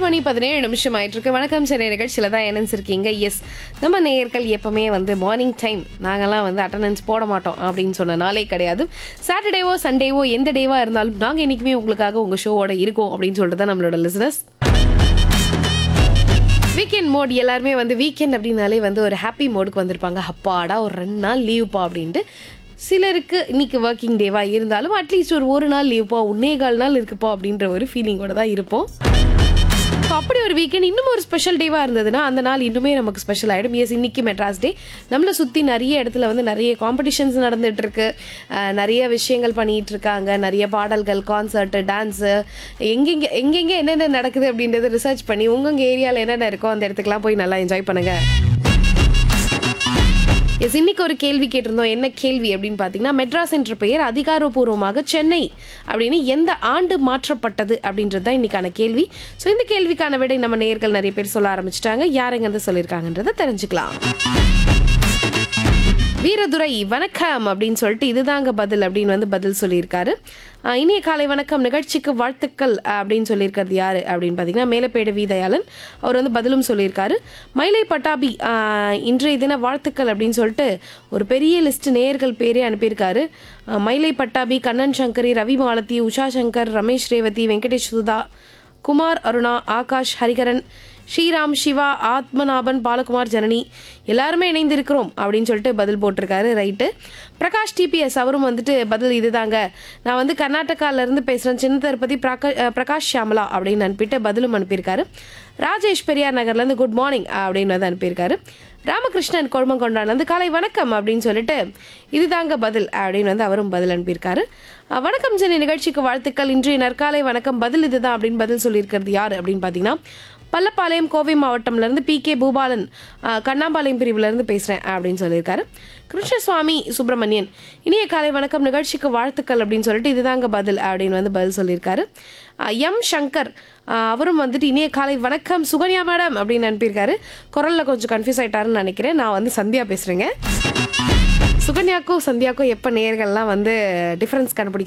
மணி பதினேழு நிமிஷம் ஆயிட்டு இருக்கு வணக்கம் சென்னை நிகழ்ச்சியில் தான் இணைஞ்சிருக்கீங்க எஸ் நம்ம நேயர்கள் எப்பவுமே வந்து மார்னிங் டைம் நாங்கெல்லாம் வந்து அட்டண்டன்ஸ் போட மாட்டோம் அப்படின்னு சொன்ன நாளே கிடையாது சாட்டர்டேவோ சண்டேவோ எந்த டேவா இருந்தாலும் நாங்கள் என்றைக்குமே உங்களுக்காக உங்கள் ஷோவோட இருக்கோம் அப்படின்னு சொல்லிட்டு தான் நம்மளோட லிசனஸ் வீக்கெண்ட் மோட் எல்லாருமே வந்து வீக்கெண்ட் அப்படின்னாலே வந்து ஒரு ஹாப்பி மோடுக்கு வந்திருப்பாங்க அப்பாடா ஒரு ரெண்டு நாள் லீவுப்பா அப்படின்ட்டு சிலருக்கு இன்னைக்கு ஒர்க்கிங் டேவா இருந்தாலும் அட்லீஸ்ட் ஒரு ஒரு நாள் லீவுப்பா ஒன்னே கால் நாள் இருக்குப்பா அப்படின்ற ஒரு ஃபீலிங்கோட தான் இருப்போம் ஸோ அப்படி ஒரு வீக்கெண்ட் இன்னும் ஒரு ஸ்பெஷல் டேவாக இருந்ததுன்னா அந்த நாள் இன்னுமே நமக்கு ஸ்பெஷல் ஆகிடும் எஸ் இன்னைக்கு மெட்ராஸ் டே நம்மளை சுற்றி நிறைய இடத்துல வந்து நிறைய காம்படிஷன்ஸ் நடந்துட்டு இருக்கு அஹ் நிறைய விஷயங்கள் பண்ணிட்டு இருக்காங்க நிறைய பாடல்கள் கான்சர்ட்டு டான்ஸு எங்கெங்கே எங்கெங்கே என்னென்ன நடக்குது அப்படின்றத ரிசர்ச் பண்ணி உங்கள் ஏரியாவில் என்னென்ன இருக்கோ அந்த இடத்துக்குலாம் போய் நல்லா என்ஜாய் பண்ணுங்க எஸ் இன்னைக்கு ஒரு கேள்வி கேட்டிருந்தோம் என்ன கேள்வி அப்படின்னு பார்த்தீங்கன்னா மெட்ராஸ் என்ற பெயர் அதிகாரப்பூர்வமாக சென்னை அப்படின்னு எந்த ஆண்டு மாற்றப்பட்டது அப்படின்றது தான் இன்னைக்கான கேள்வி ஸோ இந்த கேள்விக்கான விடை நம்ம நேயர்கள் நிறைய பேர் சொல்ல ஆரம்பிச்சிட்டாங்க யாருங்க வந்து சொல்லியிருக்காங்கன்றதை தெரிஞ்சுக்கலாம் வீரதுரை வணக்கம் அப்படின்னு சொல்லிட்டு இதுதாங்க பதில் அப்படின்னு வந்து பதில் சொல்லியிருக்காரு ஆஹ் இனிய காலை வணக்கம் நிகழ்ச்சிக்கு வாழ்த்துக்கள் அப்படின்னு சொல்லியிருக்கிறது யாரு அப்படின்னு பார்த்தீங்கன்னா மேலப்பேடு வி தயாளன் அவர் வந்து பதிலும் சொல்லியிருக்காரு மயிலை பட்டாபி ஆஹ் இன்றைய தின வாழ்த்துக்கள் அப்படின்னு சொல்லிட்டு ஒரு பெரிய லிஸ்ட் நேயர்கள் பேரே அனுப்பியிருக்காரு ஆஹ் மயிலை பட்டாபி கண்ணன் சங்கரி ரவி மாலதி உஷா சங்கர் ரமேஷ் ரேவதி வெங்கடேஷ் சுதா குமார் அருணா ஆகாஷ் ஹரிகரன் ஸ்ரீராம் சிவா ஆத்மநாபன் பாலகுமார் ஜனனி எல்லாருமே இணைந்திருக்கிறோம் அப்படின்னு சொல்லிட்டு பதில் போட்டிருக்காரு ரைட்டு பிரகாஷ் டிபிஎஸ் அவரும் வந்துட்டு பதில் இதுதாங்க நான் வந்து கர்நாடகால இருந்து பேசுகிறேன் சின்ன திருப்பதி பிரகா அஹ் பிரகாஷ் ஷியாமலா அப்படின்னு அனுப்பிட்டு பதிலும் அனுப்பியிருக்காரு ராஜேஷ் பெரியார் நகர்லேருந்து குட் மார்னிங் அப்படின்னு வந்து அனுப்பியிருக்காரு ராமகிருஷ்ணன் கொழுமங்கொண்டான் காலை வணக்கம் அப்படின்னு சொல்லிட்டு இதுதாங்க பதில் அப்படின்னு வந்து அவரும் பதில் அனுப்பியிருக்காரு அஹ் வணக்கம் சென்னை நிகழ்ச்சிக்கு வாழ்த்துக்கள் இன்றைய நற்காலை வணக்கம் பதில் இதுதான் அப்படின்னு பதில் சொல்லியிருக்கிறது யார் அப்படின்னு பார்த்தீங்கன்னா பள்ளப்பாளையம் கோவை மாவட்டம்ல இருந்து பி கே பூபாலன் அஹ், கண்ணாம்பாளையம் பிரிவுல இருந்து பேசுறேன் அப்படின்னு சொல்லியிருக்காரு கிருஷ்ணசுவாமி சுப்பிரமணியன் இனிய காலை வணக்கம் நிகழ்ச்சிக்கு வாழ்த்துக்கள் அப்படின்னு சொல்லிட்டு இதுதாங்க பதில் அப்படின்னு வந்து பதில் சொல்லியிருக்காரு அஹ், எம் சங்கர் அஹ், அவரும் வந்துட்டு இனிய காலை வணக்கம் சுகன்யா மேடம் அப்படின்னு அனுப்பியிருக்காரு குரல்ல கொஞ்சம் கன்ஃபியூஸ் ஆயிட்டாருன்னு நினைக்கிறேன் நான் வந்து சந்தியா பேசுறேங்க சுகன்யாக்கும் சந்தியாக்கும் எப்போ நேர்கள்லாம் வந்து டிஃப்ரென்ஸ் கண்டுபிடிக்க